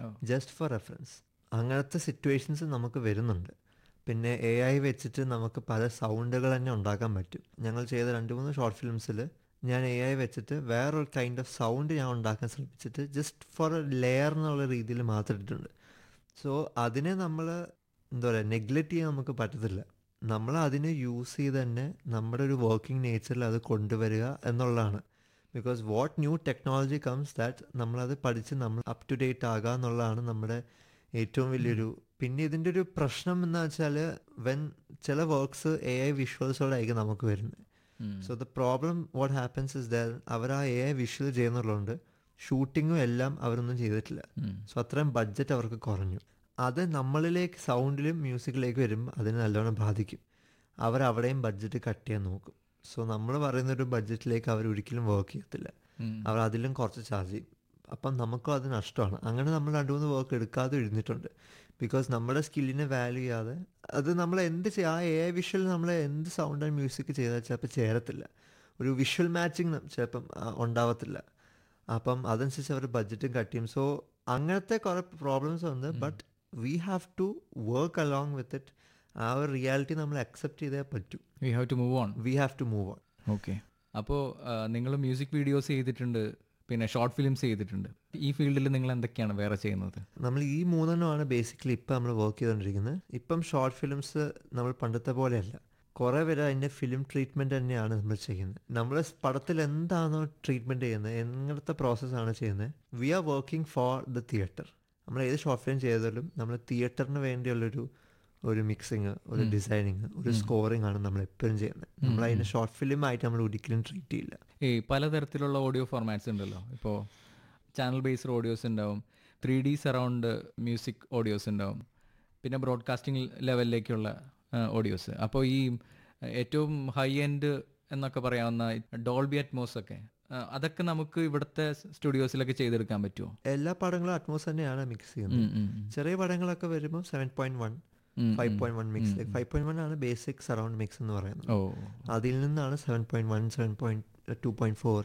Just for reference അങ്ങനത്തെ situations നമുക്ക് വരുന്നുണ്ട് പിന്നെ എ ഐ വെച്ചിട്ട് നമുക്ക് പല സൗണ്ടുകൾ തന്നെ ഉണ്ടാക്കാൻ പറ്റും ഞങ്ങൾ ചെയ്ത രണ്ട് മൂന്ന് ഷോർട്ട് ഫിലിംസിൽ ഞാൻ എ ഐ വെച്ചിട്ട് വേറൊരു കൈൻഡ് ഓഫ് സൗണ്ട് ഞാൻ ഉണ്ടാക്കാൻ ശ്രമിച്ചിട്ട് ജസ്റ്റ് ഫോർ എ ലെയർ എന്നുള്ള രീതിയിൽ മാത്രം ഇട്ടിട്ടുണ്ട് സോ അതിനെ നമ്മൾ എന്താ പറയുക നെഗ്ലക്റ്റ് ചെയ്യാൻ നമുക്ക് പറ്റത്തില്ല നമ്മൾ അതിനെ യൂസ് ചെയ്ത് തന്നെ നമ്മുടെ ഒരു വർക്കിംഗ് നേച്ചറിൽ അത് കൊണ്ടുവരിക എന്നുള്ളതാണ് because what new technology comes that നമ്മളത് പഠിച്ച് നമ്മൾ അപ് ടു ഡേറ്റ് ആകുക എന്നുള്ളതാണ് നമ്മുടെ ഏറ്റവും വലിയൊരു പിന്നെ ഇതിൻ്റെ ഒരു പ്രശ്നം എന്ന് വെച്ചാൽ വെൻ ചില വർക്ക്സ് എ ഐ വിഷ്വൽസോടായിരിക്കും നമുക്ക് വരുന്നത് so the problem what happens is there അവർ ആ എ ഐ വിഷ്വൽ ചെയ്യുന്നുള്ളതുകൊണ്ട് ഷൂട്ടിങ്ങും എല്ലാം അവരൊന്നും ചെയ്തിട്ടില്ല സോ അത്രയും ബഡ്ജറ്റ് അവർക്ക് കുറഞ്ഞു അത് നമ്മളിലേക്ക് സൗണ്ടിലും മ്യൂസിക്കിലേക്ക് വരുമ്പോൾ അതിനെ നല്ലോണം ബാധിക്കും അവർ അവിടെയും ബഡ്ജറ്റ് കട്ട് ചെയ്യാൻ നോക്കും സോ നമ്മൾ പറയുന്ന ഒരു ബഡ്ജറ്റിലേക്ക് അവർ ഒരിക്കലും വർക്ക് ചെയ്യത്തില്ല അവർ അതിലും കുറച്ച് ചാർജ് ചെയ്യും അപ്പം നമുക്കും അത് നഷ്ടമാണ് അങ്ങനെ നമ്മൾ രണ്ട് മൂന്ന് വർക്ക് എടുക്കാതെ ഇരുന്നിട്ടുണ്ട് ബിക്കോസ് നമ്മുടെ സ്കില്ലിനെ വാല്യൂ ചെയ്യാതെ അത് നമ്മൾ എന്ത് ചെയ്യ ആ എ വിഷ്വൽ നമ്മൾ എന്ത് സൗണ്ട് ആൻഡ് മ്യൂസിക് ചെയ്താൽ ചിലപ്പോൾ ചേരത്തില്ല ഒരു വിഷ്വൽ മാച്ചിങ് ചിലപ്പം ആ, ഉണ്ടാവത്തില്ല അപ്പം അതനുസരിച്ച് അവർ ബഡ്ജറ്റും കട്ട് ചെയ്യും സോ അങ്ങനത്തെ കുറേ പ്രോബ്ലംസ് ഉണ്ട് but we have to work along with it ആ ഒരു റിയാലിറ്റി നമ്മൾ അക്സെപ്റ്റ് ചെയ്തേ പറ്റൂ we have to move on we have to move on okay അപ്പോൾ നിങ്ങൾ മ്യൂസിക് വീഡിയോസ് ചെയ്തിട്ടുണ്ട് പിന്നെ ഷോർട്ട് ഫിലിംസ് ചെയ്തിട്ടുണ്ട് ഈ ഫീൽഡിൽ നിങ്ങൾ എന്തൊക്കെയാണ് വേറെ ചെയ്യുന്നത് നമ്മൾ ഈ മൂന്നെണ്ണമാണ് ബേസിക്കലി ഇപ്പം നമ്മൾ വർക്ക് ചെയ്തുകൊണ്ടിരിക്കുന്നത് ഇപ്പം ഷോർട്ട് ഫിലിംസ് നമ്മൾ പണ്ടത്തെ പോലെയല്ല കുറേ പേര് അതിൻ്റെ ഫിലിം ട്രീറ്റ്മെൻറ്റ് തന്നെയാണ് നമ്മൾ ചെയ്യുന്നത് നമ്മൾ പടത്തിൽ എന്താണോ ട്രീറ്റ്മെൻറ്റ് ചെയ്യുന്നത് എങ്ങനത്തെ പ്രോസസ്സാണ് ചെയ്യുന്നത് we are working for the theatre നമ്മൾ ഏത് ഷോർട്ട് ഫിലിം ചെയ്താലും നമ്മൾ തിയേറ്ററിന് വേണ്ടിയുള്ളൊരു ഒരു മിക്സിങ് ഒരു ഡിസൈനിങ് ഒരു സ്കോറിംഗ് ആണ് നമ്മൾ എപ്പോഴും ചെയ്യുന്നത് നമ്മൾ അതിനെ ഷോർട്ട് ഫിലിം ആയിട്ട് നമ്മൾ ഒരിക്കലും ട്രീറ്റ് ചെയ്യില്ല ഈ പലതരത്തിലുള്ള ഓഡിയോ ഫോർമാറ്റ്സ് ഉണ്ടല്ലോ ഇപ്പോൾ ചാനൽ ബേസ്ഡ് ഓഡിയോസ് ഉണ്ടാവും three D surround music audios ഉണ്ടാവും പിന്നെ ബ്രോഡ്കാസ്റ്റിംഗ് ലെവലിലേക്കുള്ള ഓഡിയോസ് അപ്പോൾ ഈ ഏറ്റവും ഹൈ എൻഡ് എന്നൊക്കെ പറയാവുന്ന ഡോൾബി അറ്റ്മോസ് ഒക്കെ ആ, അതൊക്കെ നമുക്ക് ഇവിടുത്തെ സ്റ്റുഡിയോസിലൊക്കെ ചെയ്തെടുക്കാൻ പറ്റുമോ എല്ലാ പടങ്ങളും അറ്റ്മോസ് തന്നെയാണ് മിക്സ് ചെയ്യുന്നത് ചെറിയ പടങ്ങളൊക്കെ വരുമ്പോൾ seven point one five point one mix five point one ആണ് ബേസിക് സറൗണ്ട് മിക്സ് എന്ന് പറയുന്നത് ഓ അതിൽ നിന്നാണ് seven point one seven point two point four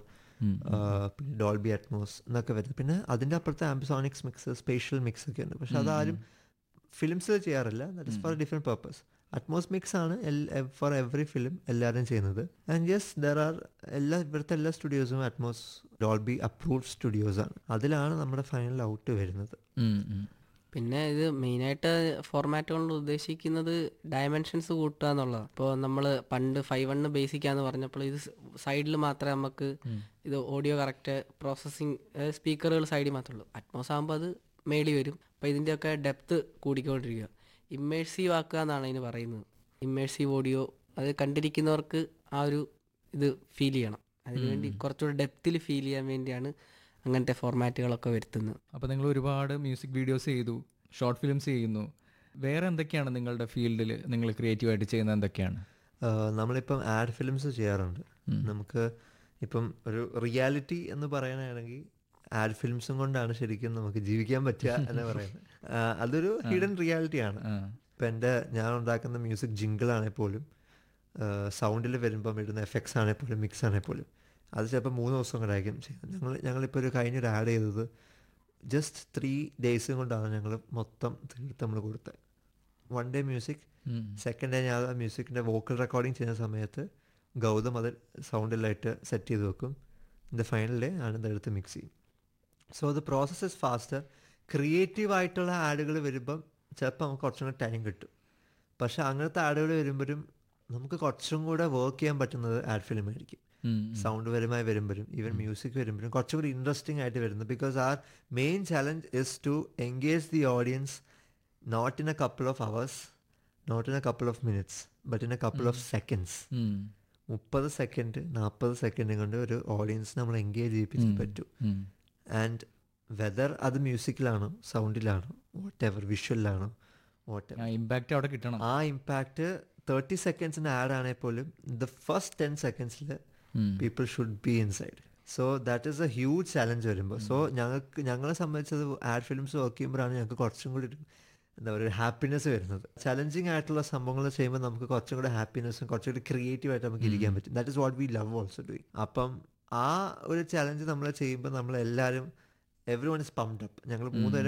പിന്നെ ഡോൾബി അറ്റ്മോസ് എന്നൊക്കെ വരുന്നത് പിന്നെ അതിൻ്റെ അപ്പുറത്തെ ആംബിസോണിക്സ് മിക്സ് സ്പേഷ്യൽ മിക്സ് ഒക്കെ ഉണ്ട് പക്ഷെ അതാരും ഫിലിംസിൽ ചെയ്യാറില്ല that is for different purpose Atmos mix ആണ് ഫോർ എവറി ഫിലിം എല്ലാവരും ചെയ്യുന്നത് ആൻഡ് യെസ് ദർ ആർ എല്ലാ ഇവിടുത്തെ എല്ലാ സ്റ്റുഡിയോസും അറ്റ്മോസ് ഡോൾബി അപ്രൂവ്ഡ് സ്റ്റുഡിയോസ് ആണ് അതിലാണ് നമ്മുടെ ഫൈനൽ ഔട്ട് വരുന്നത് ഉം, ഉം. പിന്നെ ഇത് മെയിനായിട്ട് ഫോർമാറ്റ് കൊണ്ട് ഉദ്ദേശിക്കുന്നത് ഡയമെൻഷൻസ് കൂട്ടുക എന്നുള്ളതാണ് ഇപ്പോൾ നമ്മൾ പണ്ട് ഫൈവ് വണ്ണ് ബേസിക്കാന്ന് പറഞ്ഞപ്പോൾ ഇത് സൈഡിൽ മാത്രമേ നമുക്ക് ഇത് ഓഡിയോ കറക്റ്റ് പ്രോസസ്സിങ് സ്പീക്കറുകൾ സൈഡിൽ മാത്രമേ ഉള്ളൂ അറ്റ്മോസ് ആകുമ്പോൾ അത് മേളി വരും അപ്പോൾ ഇതിൻ്റെയൊക്കെ ഡെപ്ത് കൂടിക്കൊണ്ടിരിക്കുക ഇമ്മേഴ്സീവ് ആക്കുക എന്നാണ് അതിന് പറയുന്നത് ഇമ്മേഴ്സീവ് ഓഡിയോ അത് കണ്ടിരിക്കുന്നവർക്ക് ആ ഒരു ഇത് ഫീൽ ചെയ്യണം അതിനുവേണ്ടി കുറച്ചുകൂടി ഡെപ്തിൽ ഫീൽ ചെയ്യാൻ വേണ്ടിയാണ് അങ്ങനത്തെ ഫോർമാറ്റുകളൊക്കെ വരുത്തുന്നത് അപ്പോൾ നിങ്ങൾ ഒരുപാട് മ്യൂസിക് വീഡിയോസ് ചെയ്തു ഷോർട്ട് ഫിലിംസ് ചെയ്യുന്നു വേറെ എന്തൊക്കെയാണ് നിങ്ങളുടെ ഫീൽഡിൽ നിങ്ങൾ ക്രിയേറ്റീവായിട്ട് ചെയ്യുന്നത് എന്തൊക്കെയാണ് ആഹ് നമ്മളിപ്പം ആഡ് ഫിലിംസ് ചെയ്യാറുണ്ട് നമുക്ക് ഇപ്പം ഒരു റിയാലിറ്റി എന്ന് പറയാനാണെങ്കിൽ ആഡ് ഫിലിംസും കൊണ്ടാണ് ശരിക്കും നമുക്ക് ജീവിക്കാൻ പറ്റുക എന്ന് പറയുന്നത് ആഹ് അതൊരു ഹിഡൻ റിയാലിറ്റി ആണ് ഇപ്പം എൻ്റെ ഞാൻ ഉണ്ടാക്കുന്ന മ്യൂസിക് ജിങ്കിൾ ആണെങ്കിൽ പോലും സൗണ്ടിൽ വരുമ്പം ഇടുന്ന എഫക്ട്സ് ആണെങ്കിൽ പോലും മിക്സ് ആണെങ്കിൽ പോലും അത് ചിലപ്പോൾ മൂന്ന് ദിവസം കൊണ്ടായിരിക്കും ചെയ്യുന്നത് ഞങ്ങൾ ഞങ്ങളിപ്പോൾ ഒരു കഴിഞ്ഞൊരു ആഡ് ചെയ്തത് ജസ്റ്റ് ത്രീ ഡേയ്സും കൊണ്ടാണ് ഞങ്ങൾ മൊത്തം തീർത്ത് നമ്മൾ കൊടുത്തത് one day music second day ഞാൻ ആ മ്യൂസിക്കിൻ്റെ വോക്കൽ റെക്കോർഡിങ് ചെയ്യുന്ന സമയത്ത് ഗൗതം അത് സൗണ്ടിലായിട്ട് സെറ്റ് ചെയ്ത് വെക്കും ഇത് ഫൈനൽ ഡേ ആണ് ഇതെടുത്ത് മിക്സ് ചെയ്യും so the process is faster creative ആയിട്ടുള്ള ആഡുകൾ വരുമ്പം ചിലപ്പോൾ നമുക്ക് കുറച്ചും കൂടെ ടൈം കിട്ടും പക്ഷെ അങ്ങനത്തെ ആഡുകൾ വരുമ്പോഴും നമുക്ക് കുറച്ചും കൂടെ വർക്ക് ചെയ്യാൻ പറ്റുന്നത് ആഡ് ഫിലിം ആയിരിക്കും സൗണ്ട് വരുമായി വരുമ്പോഴും ഈവൻ മ്യൂസിക് വരുമ്പോഴും കുറച്ചും കൂടി ഇൻട്രസ്റ്റിംഗ് ആയിട്ട് വരുന്നത് because our main challenge is to engage the audience not in a couple of hours not in a couple of minutes but in a couple of seconds മുപ്പത് second നാൽപ്പത് second കൊണ്ട് ഒരു audience നമ്മൾ engage ചെയ്യിപ്പിച്ച് പറ്റൂ and whether അത് മ്യൂസിക്കിലാണോ സൗണ്ടിലാണോ വാട്ട് എവർ വിഷ്വലിലാണോ വാട്ട് എവർ ഇമ്പാക്റ്റ് അവിടെ കിട്ടണം ആ ഇമ്പാക്റ്റ് തേർട്ടി സെക്കൻഡ്സിന് ആഡ് ആണെങ്കിൽ പോലും ദ ഫസ്റ്റ് ടെൻ സെക്കൻഡ്സിൽ people should be inside so that is a huge challenge വരുമ്പോൾ സോ ഞങ്ങൾക്ക് ഞങ്ങളെ സംബന്ധിച്ചത് ആഡ് ഫിലിംസ് വർക്ക് ചെയ്യുമ്പോഴാണ് ഞങ്ങൾക്ക് കുറച്ചും കൂടി ഒരു എന്താ പറയുക ഹാപ്പിനെസ് വരുന്നത് ചലഞ്ചിങ് ആയിട്ടുള്ള സംഭവങ്ങൾ ചെയ്യുമ്പോൾ നമുക്ക് കുറച്ചും കൂടെ ഹാപ്പിനെസ്സും കുറച്ചും കൂടി ക്രിയേറ്റീവ് ആയിട്ട് നമുക്ക് ഇരിക്കാൻ പറ്റും that is what we love also doing അപ്പം ആ ഒരു ചലഞ്ച് നമ്മൾ ചെയ്യുമ്പോൾ നമ്മൾ എല്ലാവരും everyone is pumped up ഞങ്ങൾ മൂന്നുപേരും